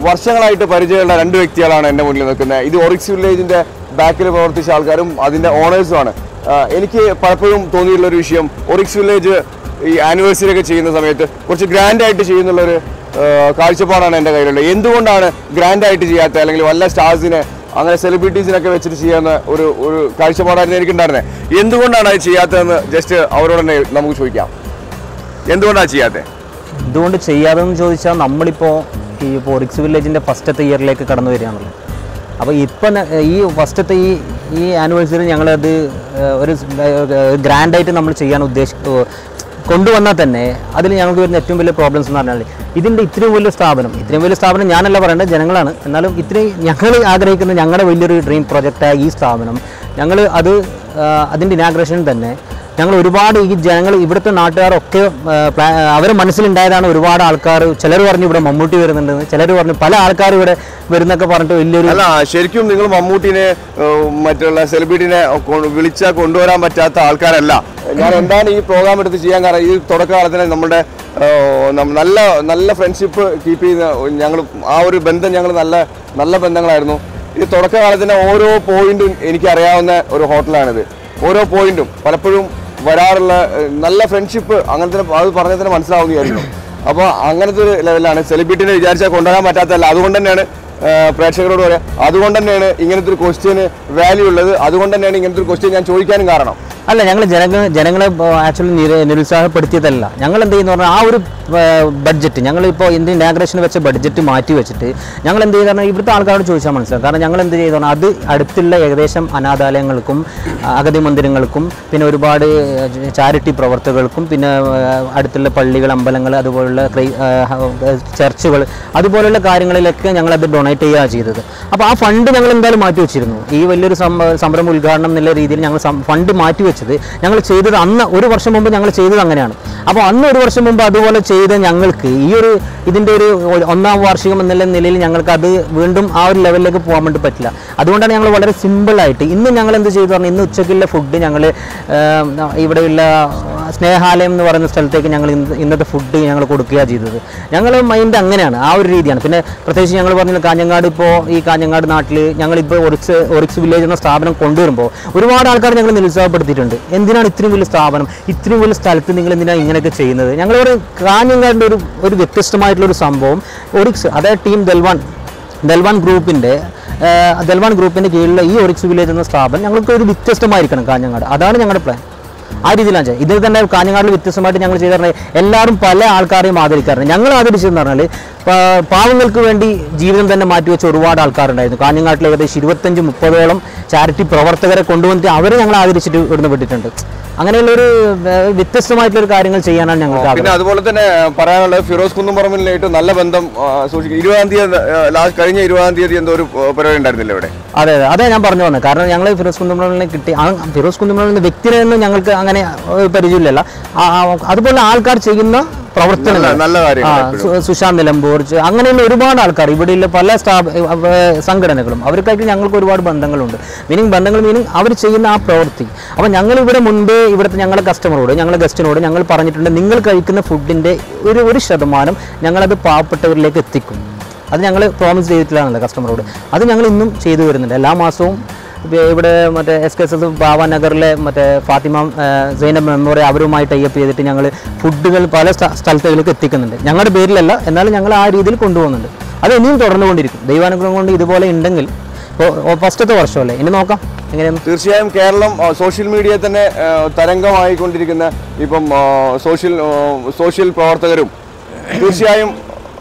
വർഷങ്ങളായിട്ട് പരിചയമുള്ള രണ്ട് വ്യക്തികളാണ് എൻ്റെ മുന്നിൽ നിൽക്കുന്നത് ഇത് ഒറിക്സ് വില്ലേജിന്റെ ബാക്കിൽ പ്രവർത്തിച്ച ആൾക്കാരും അതിന്റെ ഓണേഴ്സുമാണ് എനിക്ക് പലപ്പോഴും തോന്നിയിട്ടുള്ള ഒരു വിഷയം ഒറിക്സ് വില്ലേജ് ഈ ആനിവേഴ്സറി ഒക്കെ ചെയ്യുന്ന സമയത്ത് കുറച്ച് ഗ്രാൻഡ് ആയിട്ട് ചെയ്യുന്നുള്ളൊരു ആ, കാഴ്ചപ്പാടാണ് എൻ്റെ കയ്യിലുള്ളത് എന്തുകൊണ്ടാണ് ഗ്രാൻഡ് ആയിട്ട് ചെയ്യാത്ത അല്ലെങ്കിൽ വല്ല സ്റ്റാർസിനെ അങ്ങനെ സെലിബ്രിറ്റീസിനൊക്കെ വെച്ചിട്ട് ചെയ്യാവുന്ന ഒരു ഒരു കാഴ്ചപ്പാടായിരുന്നു എനിക്കുണ്ടായിരുന്നത് എന്തുകൊണ്ടാണ് അത് ചെയ്യാത്തതെന്ന് ജസ്റ്റ് അവരോട് തന്നെ നമുക്ക് ചോദിക്കാം എന്തുകൊണ്ടാണ് ചെയ്യാത്തത് എന്തുകൊണ്ട് ചെയ്യാതെന്ന് ചോദിച്ചാൽ നമ്മളിപ്പോൾ ഈ ഇപ്പോൾ ഒറിക്സ് വില്ലേജിൻ്റെ ഫസ്റ്റത്തെ ഇയറിലേക്ക് കടന്നു വരികയാണല്ലോ അപ്പോൾ ഇപ്പം ഈ ഫസ്റ്റത്തെ ഈ ഈ ആനിവേഴ്സറി ഞങ്ങളത് ഏഹ്, ഒരു ഗ്രാൻഡായിട്ട് നമ്മൾ ചെയ്യാൻ ഉദ്ദേശി ഏഹ്, കൊണ്ടുവന്നാൽ തന്നെ അതിൽ ഞങ്ങൾക്ക് വരുന്ന ഏറ്റവും വലിയ പ്രോബ്ലംസ് എന്ന് പറഞ്ഞാൽ ഇതിൻ്റെ ഇത്രയും വലിയ സ്ഥാപനം ഇത്രയും വലിയ സ്ഥാപനം ഞാനല്ല പറയേണ്ടത് ജനങ്ങളാണ് എന്നാലും ഇത്രയും ഞങ്ങൾ ആഗ്രഹിക്കുന്ന ഞങ്ങളുടെ വലിയൊരു ഡ്രീം പ്രൊജക്റ്റായ ഈ സ്ഥാപനം ഞങ്ങൾ അത് ആഹ്, അതിൻ്റെ ഇനാഗ്രേഷൻ തന്നെ ഞങ്ങൾ ഒരുപാട് ഈ ജനങ്ങൾ ഇവിടുത്തെ നാട്ടുകാരൊക്കെ അവരെ മനസ്സിലുണ്ടായതാണ് ഒരുപാട് ആൾക്കാർ ചിലർ പറഞ്ഞു ഇവിടെ മമ്മൂട്ടി വരുന്നുണ്ടെന്ന് ചിലർ പറഞ്ഞു പല ആൾക്കാർ ഇവിടെ വരുന്നൊക്കെ പറഞ്ഞിട്ട് വലിയൊരു അല്ല ശരിക്കും നിങ്ങൾ മമ്മൂട്ടിനെ ഏഹ്, മറ്റുള്ള സെലിബ്രിറ്റിനെ വിളിച്ചാൽ കൊണ്ടുവരാൻ പറ്റാത്ത ആൾക്കാരല്ല ഞാൻ എന്താണ് ഈ പ്രോഗ്രാം എടുത്ത് ചെയ്യാൻ കാരണം ഈ തുടക്കകാലത്തിന് നമ്മുടെ ഏഹ്, നം- നല്ല നല്ല ഫ്രണ്ട്ഷിപ്പ് കീപ്പ് ചെയ്യുന്ന ഞങ്ങൾ ആ ഒരു ബന്ധം ഞങ്ങൾ നല്ല നല്ല ബന്ധങ്ങളായിരുന്നു ഈ തുടക്കകാലത്തിന് ഓരോ പോയിന്റും എനിക്കറിയാവുന്ന ഒരു ഹോട്ടലാണിത് ഓരോ പോയിന്റും പലപ്പോഴും വരാറുള്ള ഏഹ്, നല്ല ഫ്രണ്ട്ഷിപ്പ് അങ്ങനത്തെ അത് പറഞ്ഞാൽ തന്നെ മനസ്സിലാവുകയായിരുന്നു അപ്പോൾ അങ്ങനത്തെ ഒരു ലെവലാണ് സെലിബ്രിറ്റിനെ വിചാരിച്ചാൽ കൊണ്ടുവരാൻ പറ്റാത്തതല്ല അതുകൊണ്ട് തന്നെയാണ് ആ, പ്രേക്ഷകരോട് പറയാം അതുകൊണ്ട് തന്നെയാണ് ഇങ്ങനത്തെ ഒരു ക്വസ്റ്റ്യന് വാല്യൂ ഉള്ളത് അതുകൊണ്ട് തന്നെയാണ് ഇങ്ങനത്തെ ഒരു ക്വസ്റ്റ്യൻ ഞാൻ ചോദിക്കാനും കാരണം അല്ല ഞങ്ങൾ ജനങ്ങ ജനങ്ങളെ ആക്ച്വലി നിരുത്സാഹപ്പെടുത്തിയതല്ല ഞങ്ങൾ എന്ത് ചെയ്യുന്ന പറഞ്ഞാൽ ആ ഒരു ബഡ്ജറ്റ് ഞങ്ങളിപ്പോൾ എന്ത് ഇനാഗ്രേഷന് വെച്ച ബഡ്ജറ്റ് മാറ്റി വെച്ചിട്ട് ഞങ്ങൾ എന്ത് ചെയ്തു പറഞ്ഞാൽ ഇവിടുത്തെ ആൾക്കാരോട് ചോദിച്ചാൽ മനസ്സിലാവും കാരണം ഞങ്ങൾ എന്ത് ചെയ്തു പറഞ്ഞാൽ അത് അടുത്തുള്ള ഏകദേശം അനാഥാലയങ്ങൾക്കും ആ, അഗതി മന്ദിരങ്ങൾക്കും പിന്നെ ഒരുപാട് ചാരിറ്റി പ്രവർത്തകർക്കും പിന്നെ ആ, അടുത്തുള്ള പള്ളികൾ അമ്പലങ്ങൾ അതുപോലുള്ള ക്രൈ- ആ, ചർച്ചുകൾ അതുപോലുള്ള കാര്യങ്ങളിലൊക്കെ ഞങ്ങളത് ഡൊണേറ്റ് ചെയ്യുകയാണ് ചെയ്തത് അപ്പോൾ ആ ഫണ്ട് ഞങ്ങൾ എന്തായാലും മാറ്റി വെച്ചിരുന്നു ഈ വലിയൊരു സംഭ- സംരംഭം ഉദ്ഘാടനം എന്നുള്ള രീതിയിൽ ഞങ്ങൾ സം- ഫണ്ട് മാറ്റി വെച്ചത് ഞങ്ങൾ ചെയ്തത് അന്ന് ഒരു വർഷം മുമ്പ് ഞങ്ങൾ ചെയ്തത് അങ്ങനെയാണ് അപ്പോൾ അന്ന് ഒരു വർഷം മുമ്പ് അതുപോലെ ചെയ്ത ഞങ്ങൾക്ക് ഈ ഒരു ഇതിൻ്റെ ഒരു ഒന്നാം വാർഷികം എന്നുള്ള നിലയിൽ ഞങ്ങൾക്ക് അത് വീണ്ടും ആ ഒരു ലെവലിലേക്ക് പോകാൻ വേണ്ടി പറ്റില്ല അതുകൊണ്ടാണ് ഞങ്ങൾ വളരെ സിമ്പിളായിട്ട് ഇന്ന് ഞങ്ങൾ എന്ത് ചെയ്തു പറഞ്ഞാൽ ഇന്ന് ഉച്ചയ്ക്കുള്ള ഫുഡ് ഞങ്ങൾ ഇവിടെയുള്ള സ്നേഹാലയം എന്ന് പറയുന്ന സ്ഥലത്തേക്ക് ഞങ്ങൾ ഇന്ന് ഇന്നത്തെ ഫുഡ് ഞങ്ങൾ കൊടുക്കുകയാണ് ചെയ്തത് ഞങ്ങൾ മൈൻഡ് അങ്ങനെയാണ് ആ ഒരു രീതിയാണ് പിന്നെ പ്രത്യേകിച്ച് ഞങ്ങൾ പറഞ്ഞ കാഞ്ഞങ്ങാട് ഇപ്പോൾ ഈ കാഞ്ഞങ്ങാട് നാട്ടിൽ ഞങ്ങളിപ്പോൾ ഒറിക്സ് ഒറിക്സ് വില്ലേജ് എന്ന സ്ഥാപനം കൊണ്ടുവരുമ്പോൾ ഒരുപാട് ആൾക്കാർ ഞങ്ങൾ നിരുത്സാഹപ്പെടുത്തിയിട്ടുണ്ട് എന്തിനാണ് ഇത്രയും വലിയ സ്ഥാപനം ഇത്രയും വലിയ സ്ഥലത്ത് നിങ്ങൾ എന്തിനാണ് ഇങ്ങനെയൊക്കെ ചെയ്യുന്നത് ഞങ്ങളിവിടെ കാഞ്ഞങ്ങാടിൻ്റെ ഒരു ഒരു വ്യത്യസ്തമായിട്ടുള്ള ഒരു സംഭവം ഒറിക്സ് അതായത് ടീം ദൽവാൻ ദൽവാൻ ഗ്രൂപ്പിൻ്റെ ദൽവാൻ ഗ്രൂപ്പിൻ്റെ കീഴിലുള്ള ഈ ഒറിക്സ് വില്ലേജ് എന്ന സ്ഥാപനം ഞങ്ങൾക്ക് ഒരു വ്യത്യസ്തമായിരിക്കണം കാഞ്ഞങ്ങാട് അതാണ് ഞങ്ങളുടെ പ്ലാൻ ആ രീതിയിലാണ് ചെയ്യുന്നത് ഇതിൽ തന്നെ കാഞ്ഞങ്ങാടിൽ വ്യത്യസ്തമായിട്ട് ഞങ്ങൾ ചെയ്തു പറഞ്ഞാൽ എല്ലാവരും പല ആൾക്കാരെയും ആദരിക്കാറുണ്ട് ഞങ്ങൾ ആദരിച്ചതെന്ന് പറഞ്ഞാൽ പാ- പാവങ്ങൾക്ക് വേണ്ടി ജീവിതം തന്നെ മാറ്റിവെച്ച ഒരുപാട് ആൾക്കാരുണ്ടായിരുന്നു കാഞ്ഞങ്ങാട്ടിൽ ഏകദേശം ഇരുപത്തഞ്ച് മുപ്പതോളം ചാരിറ്റി പ്രവർത്തകരെ കൊണ്ടുവന്നിട്ട് അവരെ ഞങ്ങൾ ആദരിച്ചിട്ട് ഇവിടുന്ന് വിട്ടിട്ടുണ്ട് അങ്ങനെയുള്ള ഒരു ഏഹ്, വ്യത്യസ്തമായിട്ടുള്ള ഒരു കാര്യങ്ങൾ ചെയ്യാനാണ് ഞങ്ങൾക്ക് ആഗ്രഹം പിന്നെ അതുപോലെ തന്നെ പറയാനുള്ളത് ഫിറോസ് കുന്നുംപറമ്പിലായിട്ട് നല്ല ബന്ധം ആ, സൂക്ഷിക്കും ഇരുപതാം തീയതി ലാസ്റ്റ് കഴിഞ്ഞ ഇരുപതാം തീയതി എന്തോ ഒരു ആ, പരിപാടി ഉണ്ടായിരുന്നില്ല ഇവിടെ അതെ അതെ അതെ ഞാൻ പറഞ്ഞു വന്നത് കാരണം ഞങ്ങൾ ഫിറോസ് കുന്നുമലിനെ കിട്ടി ആ ഫിറോസ് കുന്നുമലിന്റെ വ്യക്തിനെ ഒന്നും ഞങ്ങൾക്ക് അങ്ങനെ ഏഹ്, പരിചയമില്ലല്ല ആ, ആ, അതുപോലെ ആൾക്കാർ ചെയ്യുന്ന പ്രവർത്തനങ്ങൾ നല്ല- നല്ല കാര്യങ്ങൾ ആ, എപ്പോഴും. സു- സുശാന്ത് നിലമ്പൂർ ചെ- അങ്ങനെയുള്ള ഒരുപാട് ആൾക്കാർ ഇവിടെയുള്ള പല സ്ഥാപ അവ- സംഘടനകളും അവർക്കായിട്ട് ഞങ്ങൾക്ക് ഒരുപാട് ബന്ധങ്ങളുണ്ട് മീനിങ് ബന്ധങ്ങൾ മീനിങ് അവർ ചെയ്യുന്ന ആ പ്രവൃത്തി അപ്പോൾ ഞങ്ങൾ ഇവിടെ മുൻപേ ഇവിടുത്തെ ഞങ്ങളുടെ കസ്റ്റമറോട് ഞങ്ങളുടെ ഗസ്റ്റിനോട് ഞങ്ങൾ പറഞ്ഞിട്ടുണ്ട് നിങ്ങൾ കഴിക്കുന്ന ഫുഡിൻ്റെ ഒരു ഒരു ശതമാനം ഞങ്ങളത് പാവപ്പെട്ടവരിലേക്ക് എത്തിക്കും അത് ഞങ്ങൾ പ്രോമിസ് ചെയ്തിട്ടുള്ളതാണല്ലോ കസ്റ്റമറോട് അത് ഞങ്ങൾ ഇന്നും ചെയ്തു വരുന്നുണ്ട് എല്ലാ മാസവും ഇപ്പ ഇവിടെ മറ്റേ എസ് കെ എസ് എസ് ഭാവനഗറിലെ മറ്റേ ഫാത്തിമ ആ, സൈനബ് മെമ്മോറിയൽ അവരുമായി ടൈപ്പ് ചെയ്തിട്ട് ഞങ്ങൾ ഫുഡുകൾ പല സ്ഥ- സ്ഥലത്തുകളിലേക്ക് എത്തിക്കുന്നുണ്ട് ഞങ്ങളുടെ പേരിലല്ല എന്നാലും ഞങ്ങൾ ആ രീതിയിൽ കൊണ്ടുപോകുന്നുണ്ട് അത് ഇനിയും തുടർന്നുകൊണ്ടിരിക്കും ദൈവാനുഗ്രഹം കൊണ്ട് ഇതുപോലെ ഉണ്ടെങ്കിൽ ഇപ്പോൾ ഫസ്റ്റത്തെ വർഷമല്ലേ ഇനി നോക്കാം എങ്ങനെയാണ് തീർച്ചയായും കേരളം ആ, സോഷ്യൽ മീഡിയ തന്നെ ആ, തരംഗമായിക്കൊണ്ടിരിക്കുന്ന ഇപ്പം ആ, സോഷ്യൽ ആ, സോഷ്യൽ പ്രവർത്തകരും തീർച്ചയായും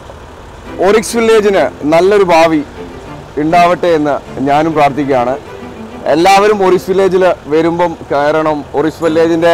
ഒറിക്സ് വില്ലേജിന് നല്ലൊരു ഭാവി ഉണ്ടാവട്ടെ എന്ന് ഞാനും പ്രാർത്ഥിക്കുകയാണ് എല്ലാവരും ഒറിക്സ് വില്ലേജിൽ വരുമ്പം കയറണം ഒറിക്സ് വില്ലേജിൻ്റെ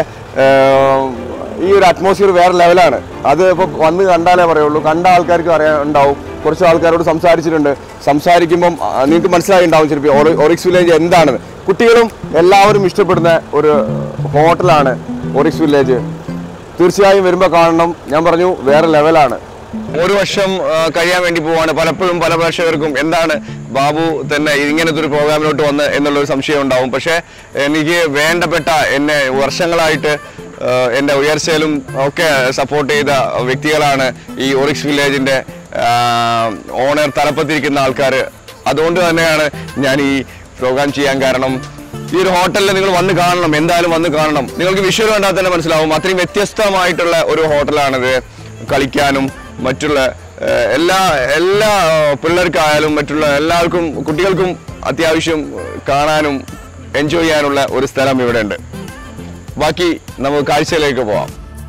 ഈ ഒരു അറ്റ്മോസ്ഫിയർ വേറെ ലെവലാണ് അത് ഇപ്പോൾ വന്ന് കണ്ടാലേ പറയുള്ളൂ കണ്ട ആൾക്കാർക്ക് അറിയാൻ ഉണ്ടാവും കുറച്ച് ആൾക്കാരോട് സംസാരിച്ചിട്ടുണ്ട് സംസാരിക്കുമ്പം ആ, നിങ്ങൾക്ക് മനസ്സിലായി ഉണ്ടാവും ചിലപ്പോൾ ഒറി- ഒറിക്സ് വില്ലേജ് എന്താണെന്ന് കുട്ടികളും എല്ലാവരും ഇഷ്ടപ്പെടുന്ന ഒരു ഹോട്ടലാണ് ഒറിക്സ് വില്ലേജ് തീർച്ചയായും വരുമ്പോൾ കാണണം ഞാൻ പറഞ്ഞു വേറെ ലെവലാണ് ഒരു വർഷം ആ, കഴിയാൻ വേണ്ടി പോവാണ് പലപ്പോഴും പല പ്രേക്ഷകർക്കും എന്താണ് ബാബു തന്നെ ഇങ്ങനത്തെ ഒരു പ്രോഗ്രാമിലോട്ട് വന്ന് എന്നുള്ളൊരു സംശയം ഉണ്ടാവും പക്ഷേ എനിക്ക് വേണ്ടപ്പെട്ട എന്നെ വർഷങ്ങളായിട്ട് ആ, എൻ്റെ ഉയർച്ചയിലും ഒക്കെ സപ്പോർട്ട് ചെയ്ത വ്യക്തികളാണ് ഈ ഒറിക്സ് വില്ലേജിൻ്റെ ഓണർ തലപ്പത്തിരിക്കുന്ന ആൾക്കാർ അതുകൊണ്ട് തന്നെയാണ് ഞാൻ ഈ പ്രോഗ്രാം ചെയ്യാൻ കാരണം ഈ ഒരു ഹോട്ടലിൽ നിങ്ങൾ വന്ന് കാണണം എന്തായാലും വന്ന് കാണണം നിങ്ങൾക്ക് വിഷ്വൽ കണ്ടാൽ തന്നെ മനസ്സിലാവും അത്രയും വ്യത്യസ്തമായിട്ടുള്ള ഒരു ഹോട്ടലാണിത് കളിക്കാനും മറ്റുള്ള ആ, എല്ലാ എല്ലാ ആ, പിള്ളേർക്കായാലും മറ്റുള്ള എല്ലാവർക്കും കുട്ടികൾക്കും അത്യാവശ്യം കാണാനും എൻജോയ് ചെയ്യാനുള്ള ഒരു സ്ഥലം ഇവിടെ ഉണ്ട് ബാക്കി നമുക്ക് കാഴ്ചയിലേക്ക് പോവാം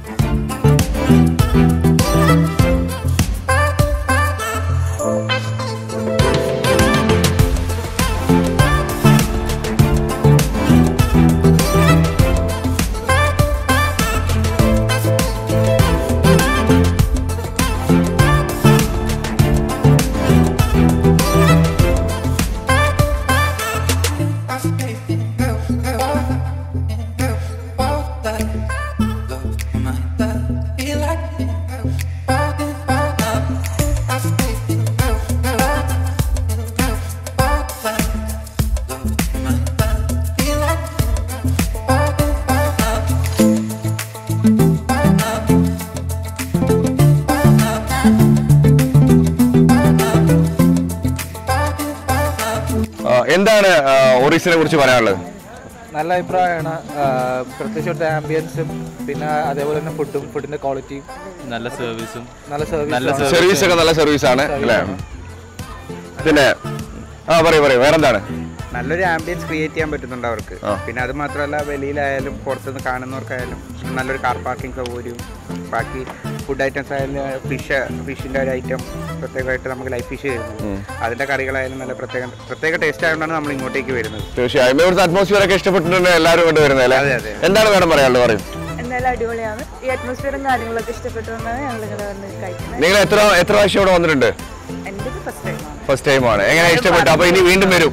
ആ, എന്താണ് ആ, ഒറീസിനെ കുറിച്ച് പറയാനുള്ളത് നല്ല അഭിപ്രായമാണ് പ്രത്യേകിച്ച് ഇവിടുത്തെ ആംബിയൻസും പിന്നെ അതേപോലെ തന്നെ ഫുഡും ഫുഡിന്റെ ക്വാളിറ്റിയും നല്ല സർവീസും നല്ല സർവീസ് നല്ല സർവീസ് ഒക്കെ നല്ല സർവീസ് ആണ് അല്ലേ പിന്നെ ആ പറയൂ പറയൂ വേറെന്താണ് നല്ലൊരു ആംബിയൻസ് ക്രിയേറ്റ് ചെയ്യാൻ പറ്റുന്നുണ്ട് അവർക്ക് ആ. പിന്നെ അത് മാത്രമല്ല വെളിയിലായാലും പുറത്തുനിന്ന് കാണുന്നവർക്കായാലും നല്ലൊരു കാർ പാർക്കിംഗ് സൗകര്യവും ബാക്കി ഫുഡ് ഐറ്റംസ് ആയാലും ഫിഷ് ഫിഷിൻ്റെ ഒരു ഐറ്റം പ്രത്യേകമായിട്ട് നമുക്ക് ലൈഫ് ഫിഷ് വരുന്നത് അതിൻ്റെ കറികളായാലും നല്ല പ്രത്യേക പ്രത്യേക ടേസ്റ്റ് ആയതുകൊണ്ടാണ് നമ്മൾ ഇങ്ങോട്ടേക്ക് വരുന്നത് തീർച്ചയായും ഇവിടുത്തെ അറ്റ്മോസ്ഫിയർ ഒക്കെ ഇഷ്ടപ്പെട്ടിട്ടുണ്ട് എല്ലാവരും കൊണ്ട് വരുന്നത് അല്ലേ അതെ, അതെ. എന്താണ് മേഡം പറയാനുള്ളത് പറയും എന്തായാലും അടിപൊളിയാണ് ഈ അറ്റ്മോസ്ഫിയറും കാര്യങ്ങളൊക്കെ ഇഷ്ടപ്പെട്ടുകൊണ്ടാണ് ഞങ്ങൾ ഇവിടെ വന്ന് കഴിക്കുന്നത് നിങ്ങൾ എത്ര എത്ര പ്രാവശ്യം ഇവിടെ വന്നിട്ടുണ്ട് എൻ്റെ ഇത് ഫസ്റ്റ് ടൈമാണ് ഫസ്റ്റ് ടൈം ആണ് എങ്ങനെ ഇഷ്ടപ്പെട്ടു അപ്പൊ ഇനി വീണ്ടും വരും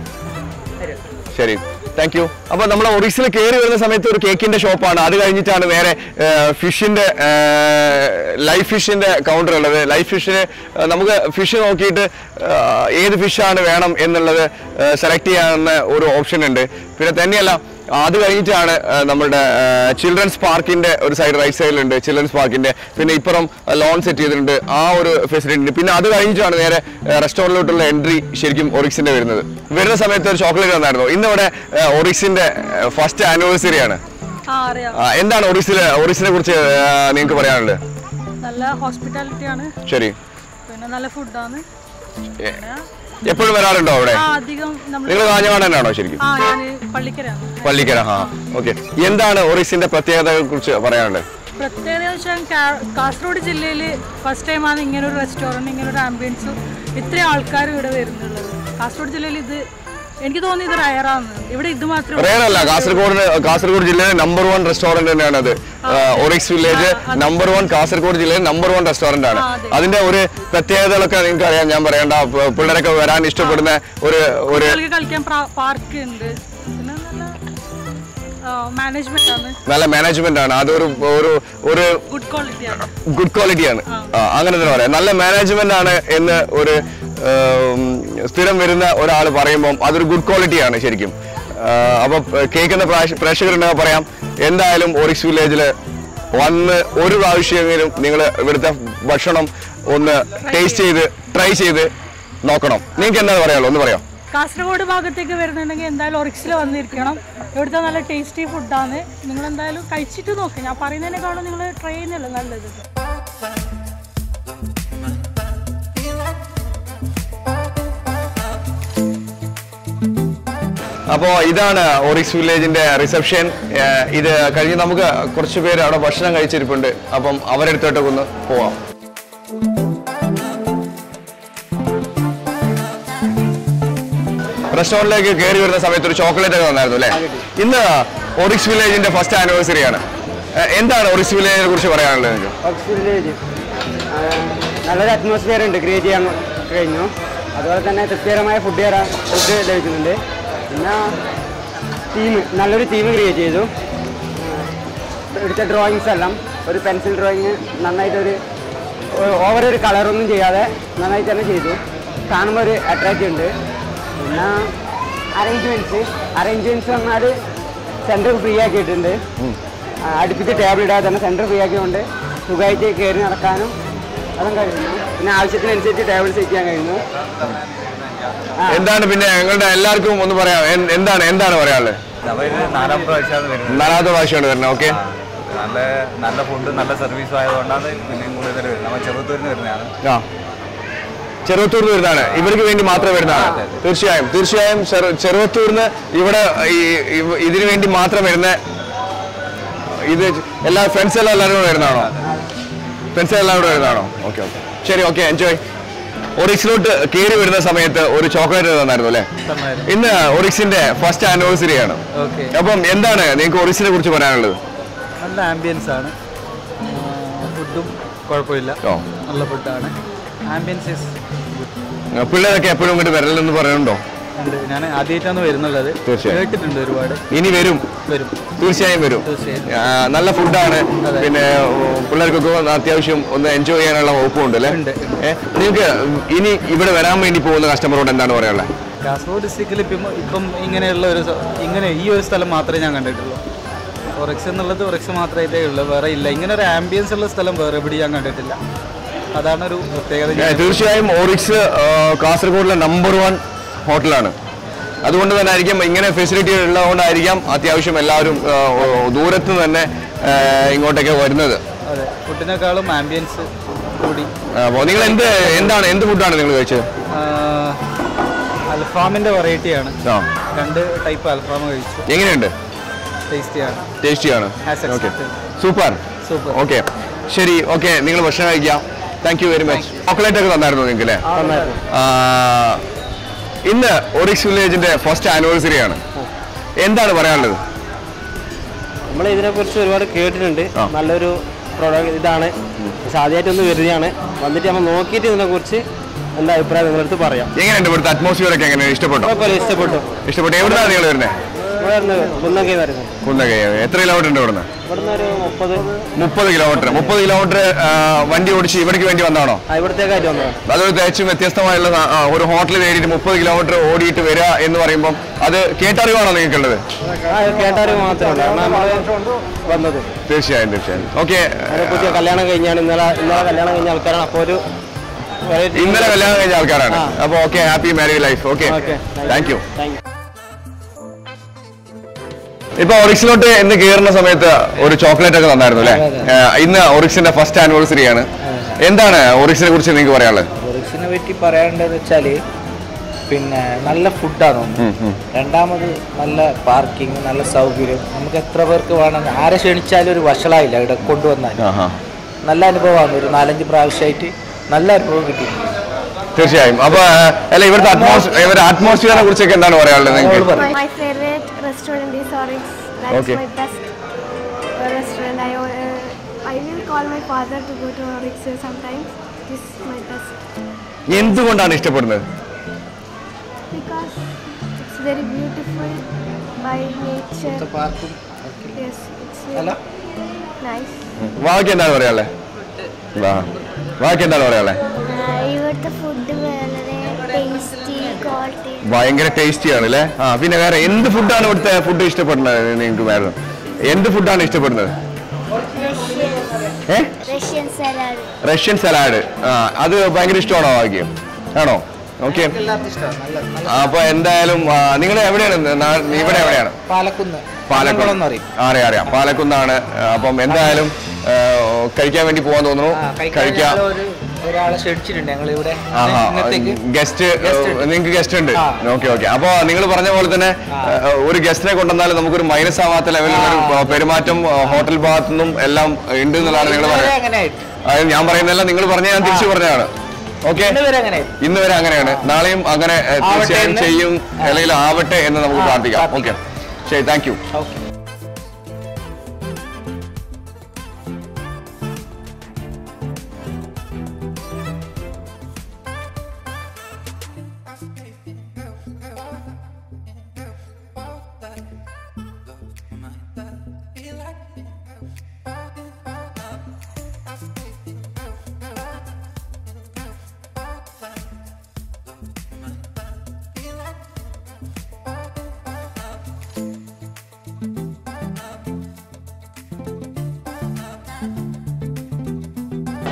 ശരി താങ്ക് യു അപ്പൊ നമ്മൾ ഒറീസിൽ കയറി വരുന്ന സമയത്ത് ഒരു കേക്കിന്റെ ഷോപ്പാണ് അത് കഴിഞ്ഞിട്ടാണ് നേരെ ഫിഷിന്റെ ലൈഫ് ഫിഷിന്റെ കൗണ്ടർ ഉള്ളത് ലൈഫ് ഫിഷിന് നമുക്ക് ഫിഷ് നോക്കിയിട്ട് ആ, ഏത് ഫിഷാണ് വേണം എന്നുള്ളത് സെലക്ട് ചെയ്യാവുന്ന ഒരു ഓപ്ഷൻ ഉണ്ട് പിന്നെ തന്നെയല്ല അത് കഴിഞ്ഞിട്ടാണ് ആ, നമ്മുടെ ചിൽഡ്രൻസ് പാർക്കിന്റെ ഒരു സൈഡ് റൈറ്റ് സൈഡിലുണ്ട് ചിൽഡ്രൻസ് പാർക്കിന്റെ പിന്നെ ഇപ്പുറം ലോൺ സെറ്റ് ചെയ്തിട്ടുണ്ട് ആ ഒരു ഫെസിലിറ്റി ഉണ്ട് പിന്നെ അത് കഴിഞ്ഞിട്ടാണ് നേരെ റെസ്റ്റോറൻറ്റിലോട്ടുള്ള എൻട്രി ശരിക്കും ഒറിക്സിന്റെ വരുന്നത് വരുന്ന സമയത്ത് ഒരു ചോക്ലേറ്റ് വന്നായിരുന്നു ഇന്നിവിടെ ഒറിക്സിന്റെ ഫസ്റ്റ് ആനിവേഴ്സറി ആണ് ആ അറിയാം ആ, എന്താണ് ഒറിക്സിലെ ഒറിക്സിനെ കുറിച്ച് നിങ്ങൾക്ക് പറയാനുള്ളത് നല്ല ഹോസ്പിറ്റാലിറ്റി ആണ് ശരി പിന്നെ നല്ല ഫുഡാണ് എപ്പോഴും വരാറുണ്ടോ അവിടെ ആ അധികം നമ്മൾ നിങ്ങൾ കാഞ്ഞങ്ങാടനാണോ ശരിക്കും ആ ഞാൻ പള്ളിക്കരയാണ് പള്ളിക്കര ആ ഓക്കെ എന്താണ് ഒറീസിന്റെ പ്രത്യേകതകളെ കുറിച്ച് പറയാനുള്ളത് പ്രത്യേകത വെച്ചാൽ കാ- കാസർഗോഡ് ജില്ലയിൽ ഫസ്റ്റ് ടൈമാണ് ഇങ്ങനെ ഒരു റെസ്റ്റോറൻറ്റ് ഇങ്ങനെ ഒരു ആംബിയൻസും ഇത്രയും ആൾക്കാർ ഇവിടെ വരുന്നുള്ളത് കാസർഗോഡ് ജില്ലയിൽ ഇത് എനിക്ക് തോന്നി ഇത് റയറാണ് ഇവിടെ ഇത് മാത്രമേ റേറല്ല കാസർഗോഡ് കാസർഗോഡ് ജില്ലയിലെ നമ്പർ വൺ റെസ്റ്റോറന്റ് തന്നെയാണ് അത് Oryx village number one Kasaragod ജില്ലയിലെ നമ്പർ വൺ റെസ്റ്റോറന്റ് ആണ് ആ, അതെ. അതിന്റെ ഒരു പ്രത്യേകതകളൊക്കെ നിങ്ങൾക്ക് അറിയാം ഞാൻ പറയണ്ട പ- പിള്ളേരൊക്കെ വരാൻ ഇഷ്ടപ്പെടുന്ന ഒരു ഒരു കുട്ടികൾക്ക് കളിക്കാൻ പാർക്ക് ഉണ്ട് പിന്നെ നല്ല മാനേജ്മെന്റ് ആണ് നല്ല മാനേജ്മെന്റ് ആണ് അതൊരു ഒരു ഒരു ഗുഡ് ക്വാളിറ്റി ആണ് ഗുഡ് ക്വാളിറ്റി ആണ് ആ, അങ്ങനെ തന്നെ പറയാം നല്ല മാനേജ്മെന്റ് ആണ് എന്ന് ഒരു ഉം, സ്ഥിരം വരുന്ന ഒരാൾ പറയുമ്പോൾ അതൊരു ഗുഡ് ക്വാളിറ്റി ആണ് ശരിക്കും ആ, അപ്പൊ കേൾക്കുന്ന പ്രേക്ഷകരുണ്ടെങ്കിൽ പറയാം എന്തായാലും ഒറിക്സ് വില്ലേജിൽ വന്ന് ഒരു പ്രാവശ്യമെങ്കിലും നിങ്ങൾ ഇവിടുത്തെ ഭക്ഷണം ഒന്ന് ടേസ്റ്റ് ചെയ്ത് ട്രൈ ചെയ്ത് നോക്കണം നിങ്ങൾക്ക് എന്താണ് പറയാനുള്ളത് ഒന്ന് പറയാം കാസർഗോഡ് ഭാഗത്തേക്ക് വരുന്നുണ്ടെങ്കിൽ എന്തായാലും ഒറിക്സിൽ വന്നിരിക്കണം ഇവിടുത്തെ നല്ല ടേസ്റ്റി ഫുഡാണ് നിങ്ങൾ എന്തായാലും കഴിച്ചിട്ട് നോക്ക് ഞാൻ പറയുന്നതിനേക്കാളും നിങ്ങൾ ട്രൈ ചെയ്യുന്നല്ലോ നല്ലത് അപ്പോൾ ഇതാണ് ഒറിക്സ് വില്ലേജിന്റെ റിസപ്ഷൻ ഇത് കഴിഞ്ഞ് നമുക്ക് കുറച്ച് പേര് അവിടെ ഭക്ഷണം കഴിച്ചിരിപ്പുണ്ട് അപ്പം അവരെടുത്തോട്ടൊക്കെ ഒന്ന് പോവാം റെസ്റ്റോറൻറ്റിലേക്ക് കയറി വരുന്ന സമയത്ത് ഒരു ചോക്ലേറ്റ് ഒക്കെ തന്നായിരുന്നു അല്ലേ ഇന്ന് ഒറിക്സ് വില്ലേജിന്റെ ഫസ്റ്റ് ആനിവേഴ്സറി ആണ് ഏഹ് എന്താണ് ഒറിക്സ് വില്ലേജിനെ കുറിച്ച് പറയാനുള്ളത് നിങ്ങൾക്ക് ഓക്സ് വില്ലേജ് നല്ലൊരു അറ്റ്മോസ്ഫിയർ ഉണ്ട് ക്രിയേറ്റ് ചെയ്യാൻ കഴിഞ്ഞു അതുപോലെ തന്നെ തൃപ്തികരമായ ഫുഡ് തരാൻ ഫുഡ് ലഭിക്കുന്നുണ്ട് പിന്നെ തീം നല്ലൊരു തീം ക്രിയേറ്റ് ചെയ്തു ഇവിടുത്തെ ഡ്രോയിങ്സ് എല്ലാം ഒരു പെൻസിൽ ഡ്രോയിങ് നന്നായിട്ടൊരു ഓവർ ഒരു കളറൊന്നും ചെയ്യാതെ നന്നായിട്ട് തന്നെ ചെയ്തു കാണുമ്പോൾ ഒരു അട്രാക്റ്റ് ഉണ്ട് പിന്നെ അറേഞ്ച്മെൻറ്റ്സ് അറേഞ്ച്മെൻറ്റ്സ് പറഞ്ഞാൽ സെൻറ്റർ ഫ്രീ ആക്കിയിട്ടുണ്ട് ആ, അടുപ്പിച്ച് ടേബിൾ ഇടാതെ തന്നെ സെൻറ്റർ ഫ്രീ ആക്കിയതുകൊണ്ട് സുഖമായിട്ട് കയറി നടക്കാനും അതും കഴിയുന്നു പിന്നെ ആവശ്യത്തിനനുസരിച്ച് ടേബിൾ സെറ്റ് ചെയ്യാൻ കഴിയുന്നു എന്താണ് പിന്നെ ഞങ്ങളുടെ എല്ലാവർക്കും ഒന്ന് പറയാം എൻ- എന്താണ് എന്താണ് പറയാനുള്ളത് അവര് നാലാം പ്രാവശ്യമാണ് വരുന്നത് നാലാമത്തെ പ്രാവശ്യമാണ് വരുന്നത് ഓക്കെ നല്ല നല്ല ഫുഡ് നല്ല സർവീസും ആയതുകൊണ്ടാണ് പിന്നെയും കൂടുതൽ വരുന്നത് നമ്മൾ ചെറുത്തൂരിന് വരുന്നതാണ് ആ ചെറുവത്തൂർന്ന് വരുന്നതാണ് ഇവർക്ക് വേണ്ടി മാത്രം വരുന്നതാണ് തീർച്ചയായും തീർച്ചയായും ചെറു- ചെറുവത്തൂർന്ന് ഇവിടെ ഈ ഇവ- ഇതിനു വേണ്ടി മാത്രം വരുന്ന ഇത് എല്ലാ ഫ്രണ്ട്സ് എല്ലാം എല്ലാവരും കൂടെ വരുന്നതാണോ ഫ്രണ്ട്സ് എല്ലാം കൂടെ വരുന്നതാണോ ഓക്കെ ഓക്കെ ശരി ഓക്കെ എൻജോയ് ഒറിക്സിലോട്ട് കയറി വരുന്ന സമയത്ത് ഒരു ചോക്ലേറ്റ് തന്നായിരുന്നു അല്ലേ ഇന്ന് ഒറിക്സിന്റെ ഫസ്റ്റ് ആനിവേഴ്സറി ആണ് ഓക്കെ അപ്പം എന്താണ് നിങ്ങൾക്ക് ഒറിക്സിനെ കുറിച്ച് പറയാനുള്ളത് നല്ല ആംബിയൻസ് ആണ് ഫുഡും കുഴപ്പമില്ല ഓ നല്ല ഫുഡാണ് ആംബിയൻസ് ഇസ് പിള്ളേരൊക്കെ എപ്പോഴും ഇങ്ങോട്ട് വരലെന്ന് പറയുന്നുണ്ടോ ഉണ്ട് ഞാൻ ആദ്യമായിട്ടാണ് വരുന്നുള്ളത് തീർച്ചയായും. കേട്ടിട്ടുണ്ട് ഒരുപാട് ഇനി വരും വരും തീർച്ചയായും വരും തീർച്ചയായും. ആ, നല്ല ഫുഡാണ് പിന്നെ ഉം, പിള്ളേർക്കൊക്കെ ഒന്ന് അത്യാവശ്യം ഒന്ന് എൻജോയ് ചെയ്യാനുള്ള വകുപ്പുണ്ട് അല്ലേ ഉണ്ട്, ഏ, നിങ്ങൾക്ക് ഇനി ഇവിടെ വരാൻ വേണ്ടി പോകുന്ന കസ്റ്റമറോട് എന്താണ് പറയാനുള്ളത് കാസർഗോഡ് ഡിസ്ട്രിക്റ്റിൽ ഇപ്പം ഇപ്പം ഇങ്ങനെയുള്ള ഒരു സ- ഇങ്ങനെ ഈ ഒരു സ്ഥലം മാത്രമേ ഞാൻ കണ്ടിട്ടുള്ളൂ ഒറക്സ് എന്നുള്ളത് ഒറക്സ് മാത്രമേ ഉള്ളൂ വേറെ ഇല്ല ഇങ്ങനെ ഒരു ആംബിയൻസ് ഉള്ള സ്ഥലം വേറെ എവിടെ ഞാൻ കണ്ടിട്ടില്ല അതാണ് ഒരു പ്രത്യേകത ഏ, ഞാൻ- തീർച്ചയായും ഓറിക്സ് ആ, കാസർഗോഡിലെ നമ്പർ വൺ ഹോട്ടലാണ് അതുകൊണ്ട് തന്നെ ആയിരിക്കും ഇങ്ങനെ ഫെസിലിറ്റി ഉള്ളതുകൊണ്ടായിരിക്കാം അത്യാവശ്യം എല്ലാവരും ആ, ഓ, ദൂരത്ത് നിന്ന് തന്നെ ആ, ഇങ്ങോട്ടേക്ക് വരുന്നത് അതെ ഫുഡിനേക്കാളും ആംബിയൻസ് കൂടി അപ്പോൾ നിങ്ങൾ എന്ത് എന്താണ് എന്ത് ഫുഡാണ് നിങ്ങൾ കഴിച്ചത് അൽഫാമിൻ്റെ വെറൈറ്റിയാണ് ആ രണ്ട് ടൈപ്പ് അൽഫാം കഴിച്ചു എങ്ങനെയുണ്ട് ടേസ്റ്റിയാണ് ടേസ്റ്റിയാണ് As okay expected. Super super okay ശരി ഓക്കെ നിങ്ങൾ ഭക്ഷണം കഴിക്കാം thank you very much chocolate ഒക്കെ തന്നായിരുന്നു നിങ്ങൾക്ക് അല്ലേ ആ, ഇന്ന് ഒറിക്സ് വില്ലേജിന്റെ ഫസ്റ്റ് ആനിവേഴ്സറി ആണ് എന്താണ് പറയാനുള്ളത് നമ്മൾ ഇതിനെക്കുറിച്ച് ഒരുപാട് കേട്ടിട്ടുണ്ട് ആ. നല്ലൊരു പ്രോഡക്റ്റ് ഇതാണ് പക്ഷെ ആദ്യമായിട്ടൊന്ന് വരികയാണ് വന്നിട്ട് നമ്മൾ നോക്കിയിട്ട് ഇതിനെക്കുറിച്ച് എൻ്റെ അഭിപ്രായം നിങ്ങളുടെ അടുത്ത് പറയാം എങ്ങനെയുണ്ട് ഇവിടുത്തെ അറ്റ്മോസ്ഫിയർ ഒക്കെ എങ്ങനെ ഇഷ്ടപ്പെട്ടോ കുഴപ്പമില്ല ഇഷ്ടപ്പെട്ടു ഇഷ്ടപ്പെട്ടു എവിടുന്നാണ് നിങ്ങൾ വരുന്നത് ഇവിടെ നിന്ന് കുന്നങ്കൈ വരുന്നത് കുന്നകൈ എത്ര കിലോമീറ്റർ ഉണ്ട് ഇവിടുന്ന് ഇവിടുന്ന് ഒരു മുപ്പത് മുപ്പത് കിലോമീറ്റർ മുപ്പത് കിലോമീറ്റർ വണ്ടി ഓടിച്ച് ഇവിടേക്ക് വേണ്ടി വന്നതാണോ ആ, ഇവിടത്തേക്കായിട്ട് വന്നതാണ് അതൊരു തികച്ചും വ്യത്യസ്തമായുള്ള സ- ആ, ഒരു ഹോട്ടൽ കയറിയിട്ട് മുപ്പത് കിലോമീറ്റർ ഓടിയിട്ട് വരിക എന്ന് പറയുമ്പോൾ അത് കേട്ടറിവാണോ നിങ്ങൾക്കുള്ളത് ആ കേട്ടാറ് മാത്രമല്ല നമ്മൾ വന്നത് തീർച്ചയായും തീർച്ചയായും ഓക്കെ അതിനെ പുതിയ കല്യാണം കഴിഞ്ഞാണ് ഇന്നലെ ഇന്നലെ കല്യാണം കഴിഞ്ഞ ആൾക്കാരാണ് അപ്പോൾ ഒരു variety- ഇന്നലെ കല്യാണം കഴിഞ്ഞ ആൾക്കാരാണ് ആ. അപ്പോൾ okay happy married life okay Okay, thank you thank you ഇപ്പൊ ഒറിക്സിലോട്ട് ഇന്ന് കയറുന്ന സമയത്ത് ഒരു ചോക്ലേറ്റ് ഒക്കെ തന്നായിരുന്നു അല്ലേ ഏഹ് ഇന്ന് ഒറിക്സിന്റെ ഫസ്റ്റ് ആനിവേഴ്സറി ആണ് എന്താണ് ഒറിക്സിനെ കുറിച്ച് നിങ്ങൾക്ക് പറയാനുള്ളത് ഒറിക്സിനെ പറ്റി പറയേണ്ടതെന്ന് വെച്ചാൽ പിന്നെ നല്ല ഫുഡാണ് ഒന്ന് രണ്ടാമത് നല്ല പാർക്കിംഗ് നല്ല സൗകര്യം നമുക്ക് എത്ര പേർക്ക് വേണം ആരെ ക്ഷണിച്ചാലും ഒരു വഷളായില്ല ഇവിടെ കൊണ്ടുവന്നാൽ ആഹാ. നല്ല അനുഭവമാണ് ഒരു നാലഞ്ച് പ്രാവശ്യമായിട്ട് നല്ല അനുഭവം കിട്ടി തീർച്ചയായും അപ്പൊ ഏഹ്, അല്ല ഇവിടുത്തെ അറ്റ്മോസ്ഫിയർ ഇവരുടെ അറ്റ്മോസ്ഫിയറിനെ കുറിച്ചൊക്കെ എന്താണ് പറയാനുള്ളത് നിങ്ങൾക്ക് My favorite restaurant is Oryx. That's Okay. my best uh, restaurant. I, uh, I will call my father to go to Oryx uh, sometimes. This is my best എന്തുകൊണ്ടാണ് ഇഷ്ടപ്പെടുന്നത് because it's very beautiful by nature. പാർക്കും Yes, it's അല്ല very nice. വാക്ക് എന്താണ് പറയാനുള്ളത് വാ വാക്ക് എന്താണ് പറയാനുള്ളത് ഇവിടുത്തെ ഫുഡ് വളരെ ടേസ്റ്റി ക്വാളിറ്റി ഭയങ്കര ടേസ്റ്റി ആണ് അല്ലേ ആ പിന്നെ വേറെ എന്ത് ഫുഡാണ് ഇവിടുത്തെ ഫുഡ് ഇഷ്ടപ്പെടുന്നത് നിങ്ങൾക്ക് വേറെ എന്ത് ഫുഡാണ് ഇഷ്ടപ്പെടുന്നത് ഏ റഷ്യൻ സലാഡ് റഷ്യൻ സലാഡ് ആ അത് ഭയങ്കര ഇഷ്ടമാണോ വാക്യം ആണോ ഓക്കെ എല്ലാവർക്കും ഇഷ്ടമാണ് നല്ല നല്ല അപ്പൊ എന്തായാലും നിങ്ങൾ എവിടെയാണ് നാ- ഇവിടെ എവിടെയാണ് പാലക്കുന്ന് പാലക്കുളം എന്ന് പറയും അറിയാം അറിയാം പാലക്കുന്നാണ് അപ്പം എന്തായാലും ആ, കഴിക്കാൻ വേണ്ടി പോകാൻ തോന്നുന്നു ആ, കഴിക്കാൻ കഴിക്കാം ഞങ്ങള് ഒരു ഒരാളെ ക്ഷണിച്ചിട്ടുണ്ട് ഞങ്ങൾ ഇവിടെ ആഹാ ഇന്നത്തേക്ക് ഗസ്റ്റ് Guest ഉണ്ട്. നിങ്ങൾക്ക് ഗസ്റ്റ് ഉണ്ട് ആ. ഓക്കെ ഓക്കെ അപ്പൊ നിങ്ങൾ പറഞ്ഞ പോലെ തന്നെ ഏഹ്, ഒരു ഗസ്റ്റിനെ കൊണ്ടുവന്നാൽ നമുക്കൊരു മൈനസ് ആവാത്ത ലെവലിൽ ഒരു പെരുമാറ്റം ഏഹ്, ഹോട്ടൽ ഭാഗത്തു നിന്നും എല്ലാം ഉണ്ട് എന്നുള്ളതാണ് നിങ്ങൾ ഇന്നുവരെ പറയുന്നത് അങ്ങനെ ആയിട്ട് അതായത് ഞാൻ പറയുന്നതല്ല നിങ്ങൾ പറഞ്ഞ ഞാൻ തിരിച്ചു പറഞ്ഞതാണ് ഓക്കെ ഇന്നുവരെ അങ്ങനെ ആയിട്ട് ഇന്ന് വരെ അങ്ങനെയാണ് നാളെയും അങ്ങനെ ഏഹ്, ആവട്ടെ തീർച്ചയായും എന്ന്. ചെയ്യും അല്ലെങ്കിൽ ആവട്ടെ എന്ന് നമുക്ക് ആ, പ്രാർത്ഥിക്കാം ഓക്കെ ശരി താങ്ക് യു ഓക്കെ Thank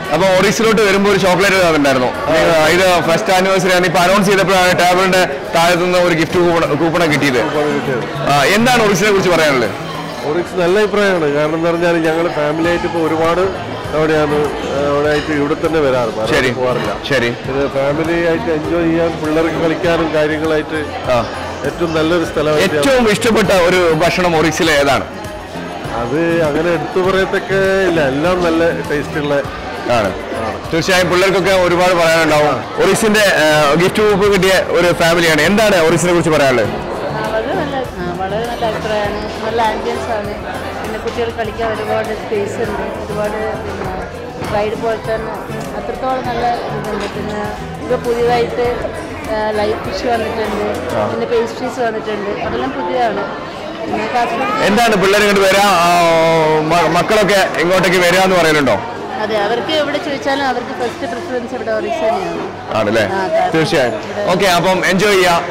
അപ്പൊ ഒറീസിലോട്ട് വരുമ്പോൾ ഒരു ചോക്ലേറ്റ് തന്നിട്ടുണ്ടായിരുന്നു ഇത് ഫസ്റ്റ് ആനിവേഴ്സറി ആണ് ഇപ്പൊ അനൗൺസ് ചെയ്തപ്പോഴാണ് ടേബിളിന്റെ താഴത്തു നിന്ന് ഒരു ഗിഫ്റ്റ് കൂപ്പൺ കൂപ്പൺ കിട്ടിയത് ആ, എന്താണ് ഒറീസിനെ കുറിച്ച് പറയാനുള്ളത് ഒറിക്സ് നല്ല അഭിപ്രായമാണ് കാരണം എന്ന് പറഞ്ഞാൽ ഞങ്ങൾ ഫാമിലി ആയിട്ട് ഇപ്പോൾ ഒരുപാട് അവിടെയാണ് അവിടെ ആയിട്ട് ഇവിടെ തന്നെ വരാറ് പലയിടത്തും ശരി. പോകാറില്ല ശരി ഇത് ഫാമിലി ആയിട്ട് എൻജോയ് ചെയ്യാൻ പിള്ളേർക്ക് കളിക്കാനും കാര്യങ്ങളായിട്ട് ഏറ്റവും നല്ലൊരു സ്ഥലമായിട്ട് ഏറ്റവും ഇഷ്ടപ്പെട്ട ഒരു ഭക്ഷണം ഒറീസിലെ ഏതാണ് അത് അങ്ങനെ എടുത്തു പറയത്തക്ക ഇല്ല എല്ലാം നല്ല ടേസ്റ്റ് ഉള്ള ആണ് തീർച്ചയായും പിള്ളേർക്കൊക്കെ ഒരുപാട് പറയാനുണ്ടാവും ഒറീസിന്റെ ഗിഫ്റ്റ് കൂപ്പ് കിട്ടിയ ഒരു ഫാമിലിയാണ് എന്താണ് ഒറീസിനെ കുറിച്ച് പറയാനുള്ളത് വളരെ നല്ല ആ, വളരെ നല്ല അഭിപ്രായമാണ് നല്ല ആംബിയൻസ് ആണ് പിന്നെ കുട്ടികൾ കളിക്കാൻ ഒരുപാട് സ്പേസ് ഉണ്ട് ഒരുപാട് പിന്നെ റൈഡ് പോലെ തന്നെ അത്രത്തോളം നല്ല ഇതുണ്ട് പിന്നെ ഇപ്പോൾ പുതിയതായിട്ട് ലൈഫ് ഫിഷ് വന്നിട്ടുണ്ട് ആ. പിന്നെ പേസ്ട്രീസ് വന്നിട്ടുണ്ട് അതെല്ലാം പുതിയതാണ് പിന്നെ കാസർഗോഡ് എന്താണ് പിള്ളേർ ഇങ്ങോട്ട് വരാ ആ, മ- മക്കളൊക്കെ ഇങ്ങോട്ടേക്ക് വരിക എന്ന് പറയുന്നുണ്ടോ അതെ അവർക്ക് എവിടെ ചോദിച്ചാലും അവർക്ക് ഫസ്റ്റ് പ്രിഫറൻസ് ഇവിടെ ഒറീസ തന്നെയാണ് ആണല്ലേ ആ, കാരണം തീർച്ചയായും ഇവിടെ- ഓക്കെ അപ്പം എൻജോയ് ചെയ്യാം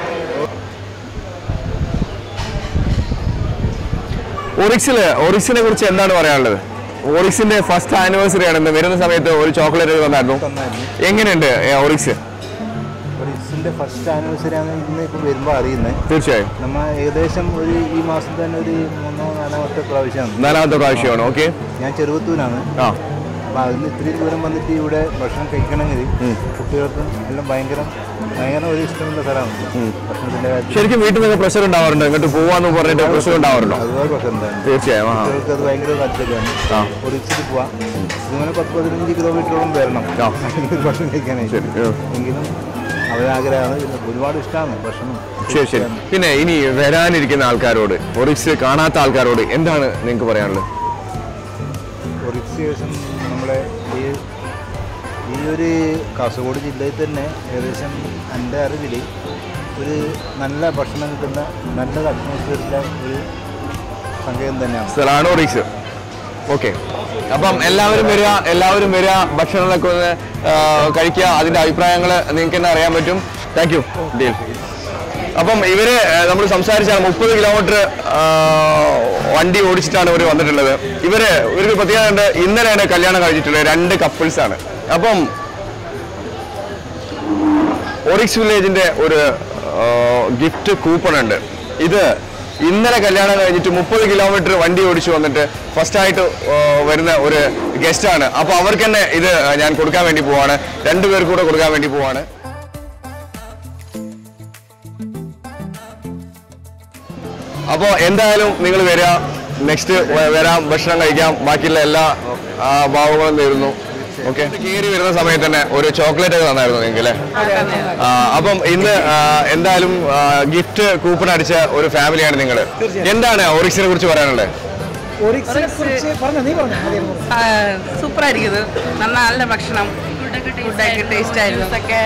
ഒറിക്സില് ഒറിക്സിനെ കുറിച്ച് എന്താണ് പറയാനുള്ളത് ഒറിക്സിന്റെ ഫസ്റ്റ് ആനിവേഴ്സറി ആണ് ഇന്ന് വരുന്ന സമയത്ത് ഒരു ചോക്ലേറ്റ് തന്നായിരുന്നു എങ്ങനെയുണ്ട് ഏ, ഒറിക്സ് ഒറിക്സിന്റെ ഫസ്റ്റ് ആനിവേഴ്സറി ആണ് ഇന്ന് ഇപ്പോൾ വരുമ്പോൾ അറിയുന്നത് തീർച്ചയായും നമ്മ ഏകദേശം ഒരു ഈ മാസം തന്നെ ഒരു മൂന്നോ നാലാമത്തെ പ്രാവശ്യമാണ് നാലാമത്തെ പ്രാവശ്യമാണ് ഓക്കെ ഞാൻ ചെറുപത്തൂരാണ് ആ അപ്പോൾ അതിന് ഇത്രയും ദൂരം വന്നിട്ട് ഇവിടെ ഭക്ഷണം കഴിക്കണമെങ്കിൽ കുട്ടികൾക്കും എല്ലാം ഭയങ്കര ഭയങ്കര ഒരു ഇഷ്ടമുള്ള സ്ഥലമാണ് ഭക്ഷണത്തിന്റെ കാര്യത്തിൽ ശരിക്കും വീട്ടിൽ നിന്ന് പ്രഷർ ഉണ്ടാവാറുണ്ടോ ഇങ്ങോട്ട് പോവാന്ന് പറഞ്ഞിട്ട് പ്രഷർ ഉണ്ടാവാറുണ്ടോ അതുപോലെ പ്രശ്നം എന്താണ് തീർച്ചയായും ആ കുട്ടികൾക്ക് അത് ഭയങ്കര താല്പര്യമാണ് ആ. ഒറിക്സിൽ പോവാം ഇങ്ങനെ പത്ത് പതിനഞ്ച് കിലോമീറ്ററോളം വരണം ഭക്ഷണം കഴിക്കാനായിട്ട് എങ്കിലും അവരാഗ്രഹമാണ് പിന്നെ ഒരുപാട് ഇഷ്ടമാണ് ഭക്ഷണം ശരി ശരി പിന്നെ ഇനി വരാനിരിക്കുന്ന ആൾക്കാരോട് ഒറിക്സ് കാണാത്ത ആൾക്കാരോട് എന്താണ് നിങ്ങൾക്ക് പറയാനുള്ളത് ഒറിക്സ് ശേഷം നമ്മുടെ ഈ ഈ ഒരു കാസർഗോഡ് ജില്ലയിൽ തന്നെ ഏകദേശം എൻ്റെ അറിവിൽ ഒരു നല്ല ഭക്ഷണം കിട്ടുന്ന നല്ലൊരു അറ്റ്മോസ്ഫിയറിലെ ഒരു സങ്കേതം തന്നെയാണ് സ്ഥലമാണ് ഒറീസ് ഓക്കെ അപ്പം എല്ലാവരും വരിക എല്ലാവരും വരിക ഭക്ഷണങ്ങളൊക്കെ ഒന്ന് ആ, കഴിക്കുക അതിന്റെ അഭിപ്രായങ്ങൾ നിങ്ങൾക്ക് തന്നെ അറിയാൻ പറ്റും താങ്ക് യു ഡീൽ അപ്പം ഇവര് നമ്മൾ സംസാരിച്ചാണ് മുപ്പത് കിലോമീറ്റർ വണ്ടി ഓടിച്ചിട്ടാണ് ഇവർ വന്നിട്ടുള്ളത് ഇവര് ഇവർക്ക് പ്രത്യേകത ഉണ്ട് ഇന്നലെയാണ് കല്യാണം കഴിച്ചിട്ടുള്ളത് രണ്ട് കപ്പിൾസ് ആണ് അപ്പം ഒറിക്സ് വില്ലേജിന്റെ ഒരു ഗിഫ്റ്റ് കൂപ്പൺ ഉണ്ട് ഇത് ഇന്നലെ കല്യാണം കഴിഞ്ഞിട്ട് മുപ്പത് കിലോമീറ്റർ വണ്ടി ഓടിച്ചു വന്നിട്ട് ഫസ്റ്റ് ആയിട്ട് ആ, വരുന്ന ഒരു ഗസ്റ്റ് ആണ് അപ്പോൾ അവർക്ക് തന്നെ ഇത് ഞാൻ കൊടുക്കാൻ വേണ്ടി പോവാണ് രണ്ടുപേർക്ക് കൂടെ കൊടുക്കാൻ വേണ്ടി പോവാണ് അപ്പോൾ എന്തായാലും നിങ്ങൾ വരിക നെക്സ്റ്റ് വരാം ഭക്ഷണം കഴിക്കാം ബാക്കിയുള്ള എല്ലാ ആ, ഭാവങ്ങളും നേരുന്നു ഓക്കെ കയറി വരുന്ന സമയത്ത് തന്നെ ഒരു ചോക്ലേറ്റ് ഒക്കെ തന്നായിരുന്നു നിങ്ങൾക്ക് അല്ലേ ആ, അപ്പം ഇന്ന് ആ, എന്തായാലും ഗിഫ്റ്റ് കൂപ്പൺ അടിച്ച ഒരു ഫാമിലിയാണ് നിങ്ങൾ എന്താണ് ഒറിക്സിനെ കുറിച്ച് പറയാനുള്ളത് സൂപ്പർ ആയിരിക്കും ഇത് നല്ല നല്ല ഭക്ഷണം ഫുഡൊക്കെ ടേസ്റ്റ് ആയിരുന്നു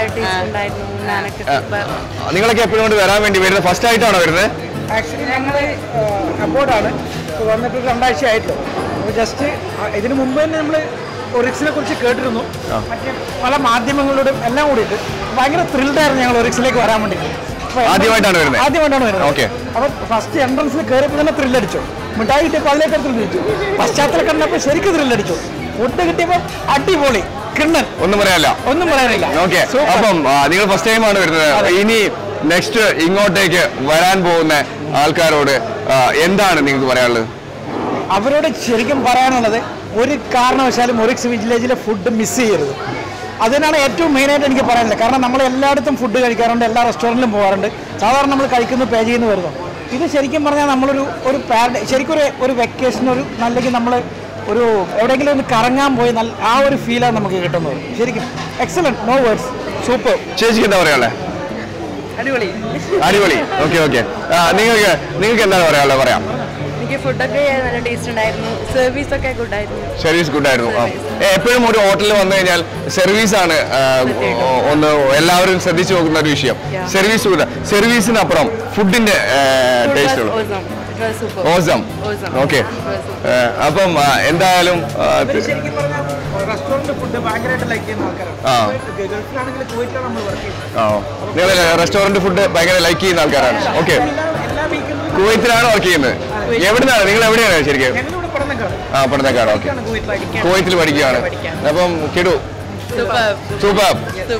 ആ, നിങ്ങളൊക്കെ എപ്പോഴും കൊണ്ട് വരാൻ വേണ്ടി വരുന്നത് ഫസ്റ്റ് ആയിട്ടാണോ വരുന്നത് ആക്ച്വലി ഞങ്ങൾ അബോർഡാണ് വന്നിട്ട് ഒരു രണ്ടാഴ്ച ആയിട്ടുള്ളൂ അപ്പോൾ ജസ്റ്റ് ഇതിനു മുമ്പ് തന്നെ നമ്മൾ ഒറിക്സിനെ കുറിച്ച് കേട്ടിരുന്നു മറ്റേ പല മാധ്യമങ്ങളിലൂടെയും എല്ലാം കൂടിയിട്ട് ഭയങ്കര ത്രിൽഡായിരുന്നു ഞങ്ങൾ ഒറിക്സിലേക്ക് വരാൻ വേണ്ടി അപ്പൊ ആദ്യമായിട്ടാണ് വരുന്നത്? ആദ്യമായിട്ടാണ് വരുന്നത് Okay. അപ്പോൾ ഫസ്റ്റ് എൻട്രൻസിൽ കയറിയപ്പോൾ തന്നെ ത്രില്ലടിച്ചു മിഠായി കിട്ടിയപ്പോൾ അതിലേക്ക് ത്രില്ലടിച്ചു പശ്ചാത്തലം കണ്ടപ്പോൾ ശരിക്കും ത്രില്ലടിച്ചു ഫുഡ് കിട്ടിയപ്പോൾ അടിപൊളി കിണ്ണൻ ഒന്നും പറയാനില്ല ഒന്നും പറയാനില്ല ഓക്കെ Super. അപ്പം ആ, നിങ്ങൾ ഫസ്റ്റ് ടൈമാണ് വരുന്നത് ഇനി നെക്സ്റ്റ് ഇങ്ങോട്ടേക്ക് വരാൻ പോകുന്ന ആൾക്കാരോട് ആ, എന്താണ് നിങ്ങൾക്ക് പറയാനുള്ളത് അവരോട് ശരിക്കും പറയാനുള്ളത് ഒരു കാരണവശാലും ഒറിക്സ് വില്ലേജിലെ ഫുഡ് മിസ് ചെയ്യരുത് അതിനാണ് ഏറ്റവും മെയിനായിട്ട് എനിക്ക് പറയാനുള്ളത് കാരണം നമ്മൾ എല്ലായിടത്തും ഫുഡ് കഴിക്കാറുണ്ട് എല്ലാ റെസ്റ്റോറൻറ്റിലും പോകാറുണ്ട് സാധാരണ നമ്മൾ കഴിക്കുന്നു പേ ചെയ്യുന്നു വരുന്നു ഇത് ശരിക്കും പറഞ്ഞാൽ നമ്മളൊരു ഒരു പാരഡൈ ശരിക്കും ഒരു ഒരു വെക്കേഷൻ ഒരു നല്ലെങ്കിൽ നമ്മൾ ഒരു എവിടെയെങ്കിലും ഒന്ന് കറങ്ങാൻ പോയി നല്ല ആ ഒരു ഫീലാണ് നമുക്ക് കിട്ടുന്നത് ശരിക്കും എക്സലൻറ്റ് നോ വേർഡ്സ് സൂപ്പർ ചേച്ചിക്ക് എന്താ പറയാനുള്ളത് അടിപൊളി അടിപൊളി ഓക്കെ ഓക്കെ നിങ്ങൾക്ക് നിങ്ങൾക്ക് എന്താണ് പറയാനുള്ളത് പറയാം എനിക്ക് ഫുഡൊക്കെ നല്ല ടേസ്റ്റ് ഉണ്ടായിരുന്നു സർവീസ് ഒക്കെ ഗുഡായിരുന്നു സർവീസ് ഗുഡ് ആയിരുന്നു ആ. ഏ, എപ്പോഴും ഒരു ഹോട്ടലിൽ വന്നു കഴിഞ്ഞാൽ സർവീസ് ആണ് ആ, ഒന്ന് എല്ലാവരും ശ്രദ്ധിച്ചു നോക്കുന്ന ഒരു വിഷയം Yeah. സർവീസ് ഗുഡ് സർവീസിനപ്പുറം ഫുഡിന്റെ ടേസ്റ്റ് ഉള്ളൂ ഓസം ഓക്കെ അപ്പം ആ, എന്തായാലും ആ, ശരിക്കും പറഞ്ഞാൽ റെസ്റ്റോറൻറ്റ് ഫുഡ് ഭയങ്കരമായിട്ട് ലൈക്ക് ചെയ്യുന്ന ആൾക്കാരാണ് ആ. ഗൾഫിലാണെങ്കിൽ കുവൈറ്റിലാണ് നമ്മൾ വർക്ക് ചെയ്യുന്നത് ആ നിങ്ങൾ റെസ്റ്റോറന്റ് ഫുഡ് ഭയങ്കര ലൈക്ക് ചെയ്യുന്ന ആൾക്കാരാണ് ഓക്കെ എല്ലാ വീക്കിലും കുവൈത്തിലാണ് വർക്ക് ചെയ്യുന്നത് എവിടുന്നാണ് നിങ്ങൾ എവിടെയാണ് ശരിക്കും ഞങ്ങളിവിടെ പഠനക്കാട് ആ പഠനക്കാട് ഓക്കെ പഠിക്കുകയാണ് കുവൈറ്റിൽ. കുവൈത്തിൽ പഠിക്കുകയാണ് അപ്പം കിടു സൂപ്പർ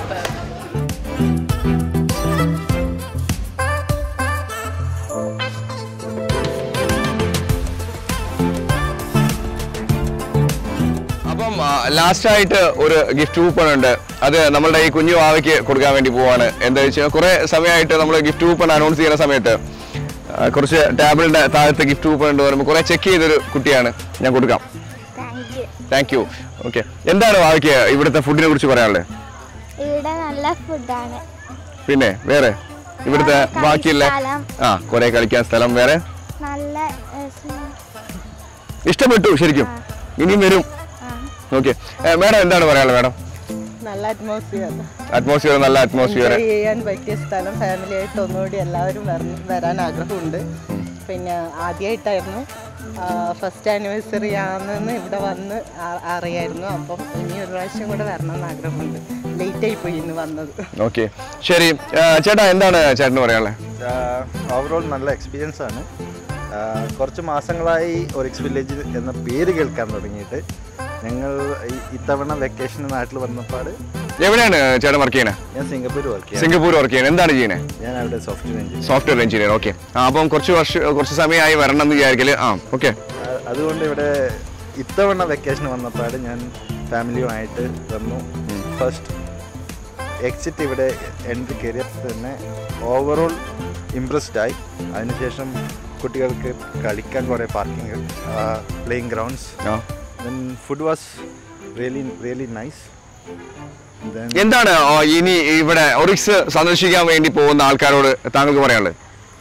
അപ്പം ലാസ്റ്റ് ആയിട്ട് ഒരു ഗിഫ്റ്റ് കൂപ്പൺ ഉണ്ട് അത് നമ്മളുടെ ഈ കുഞ്ഞു വാവയ്ക്ക് കൊടുക്കാൻ വേണ്ടി പോവാണ് എന്താ വെച്ചാൽ കുറെ സമയമായിട്ട് നമ്മൾ ഗിഫ്റ്റ് കൂപ്പൺ അനൗൺസ് ചെയ്യുന്ന സമയത്ത് ആ, കുറച്ച് ടേബിളിന്റെ താഴത്ത് ഗിഫ്റ്റ് കൂപ്പൺ ഉണ്ട് പറയുമ്പോൾ കുറെ ചെക്ക് ചെയ്തൊരു കുട്ടിയാണ് ഞാൻ കൊടുക്കാം താങ്ക് യു ഓക്കെ എന്താണ് വാവയ്ക്ക് ഇവിടുത്തെ ഫുഡിനെ കുറിച്ച് പറയാനുള്ളത് ഇവിടെ നല്ല ഫുഡാണ് പിന്നെ വേറെ ഇവിടുത്തെ കളിക്കാൻ ബാക്കിയുള്ള സ്ഥലം. ആ കുറെ കളിക്കാൻ സ്ഥലം വേറെ നല്ല ഏ, സ്- ഇഷ്ടപ്പെട്ടു ശരിക്കും ഇനിയും വരും ഓക്കെ മേഡം എന്താണ് പറയാനുള്ളത് മേഡം നല്ല അറ്റ്മോസ്ഫിയർ അറ്റ്മോസ്ഫിയർ നല്ല അറ്റ്മോസ്ഫിയർ എൻജോയ് ചെയ്യാൻ പറ്റിയ സ്ഥലം ഫാമിലി ആയിട്ട് ഒന്നുകൂടി എല്ലാവരും വര- വരാൻ ആഗ്രഹമുണ്ട് പിന്നെ ആദ്യമായിട്ടായിരുന്നു ഫസ്റ്റ് ആനിവേഴ്സറി ആണെന്ന് ഇവിടെ വന്ന് ആ- അറിയായിരുന്നു അപ്പം ഇനി ഒരു പ്രാവശ്യം കൂടെ വരണം എന്ന് ആഗ്രഹമുണ്ട് ലേറ്റ് ആയി പോയി ഇന്ന് വന്നത് ഓക്കെ ശരി ആ, ചേട്ടാ എന്താണ് ചേട്ടന് പറയാനുള്ളത് ഓവറോൾ നല്ല എക്സ്പീരിയൻസ് ആണ് ആ, കുറച്ച് മാസങ്ങളായി ഒറിക്സ് വില്ലേജ് എന്ന പേര് കേൾക്കാൻ തുടങ്ങിയിട്ട് ഞങ്ങൾ ഈ- ഇത്തവണ വെക്കേഷന് നാട്ടിൽ വന്നപ്പാട് എവിടെയാണ് ചേട്ടൻ വർക്ക് ചെയ്യണേ ഞാൻ സിംഗപ്പൂർ വർക്ക് ചെയ്യാം സിംഗപ്പൂർ വർക്ക് ചെയ്യണേ എന്താണ് ചെയ്യണേ ഞാൻ അവിടെ software engineer software engineer okay ആ അപ്പം കുറച്ച് വർഷം കുറച്ച് സമയമായി വരണം എന്ന് വിചാരിക്കല് ആ ഓക്കെ അതുകൊണ്ട് ഇവിടെ ഇത്തവണ വെക്കേഷൻ വന്നപ്പാട് ഞാൻ ഫാമിലിയുമായിട്ട് വന്നു ഫസ്റ്റ് എക്സിറ്റ് ഇവിടെ എൻട്രി കയറിയപ്പോൾ തന്നെ ഓവറോൾ ഇമ്പ്രസ്ഡ് ആയി അതിനുശേഷം കുട്ടികൾക്ക് കളിക്കാൻ കുറേ parking playing grounds then food was really really nice എന്താണ് ആ, ഇനി ഇവിടെ ഒറിക്സ് സന്ദർശിക്കാൻ വേണ്ടി പോകുന്ന ആൾക്കാരോട് താങ്കൾക്ക് പറയാനുള്ളത്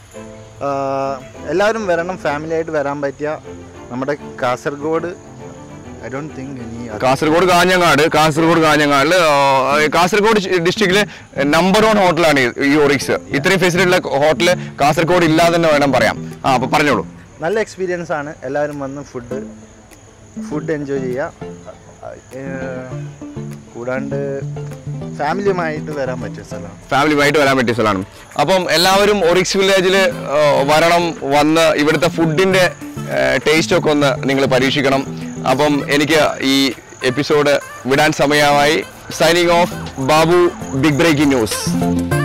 എല്ലാവരും വരണം ഫാമിലി ആയിട്ട് വരാൻ പറ്റിയ നമ്മുടെ കാസർഗോഡ് ഐ ഡോണ്ട് തിങ്ക് ഇനി അത് കാസർഗോഡ് കാഞ്ഞങ്ങാട് കാസർഗോഡ് കാഞ്ഞങ്ങാടില് ആ, കാസർഗോഡ് ഡിസ്ട്രിക്റ്റില് നമ്പർ വൺ ഹോട്ടലാണ് ഈ- ഈ ഒറിക്സ് ഇത്രയും ഫെസിലിറ്റി ഉള്ള ഹോട്ടൽ കാസർഗോഡ് ഇല്ലാതെ തന്നെ വേണം പറയാം ആ അപ്പൊ പറഞ്ഞോളൂ നല്ല എക്സ്പീരിയൻസ് ആണ് എല്ലാവരും വന്ന് ഫുഡ് ഫുഡ് എൻജോയ് ചെയ്യുക ഏഹ്, കൂടാണ്ട് ഫാമിലിയുമായിട്ട് വരാൻ പറ്റിയ സ്ഥലമാണ് ഫാമിലിയുമായിട്ട് വരാൻ പറ്റിയ സ്ഥലമാണ് അപ്പം എല്ലാവരും ഒറിക്സ് വില്ലേജിൽ വരണം വന്ന് ഇവിടുത്തെ ഫുഡിന്റെ ടേസ്റ്റ് ഒക്കെ ഒന്ന് നിങ്ങൾ പരീക്ഷിക്കണം അപ്പം എനിക്ക് ഈ എപ്പിസോഡ് വിടാൻ സമയമായി signing off Babu big breaking news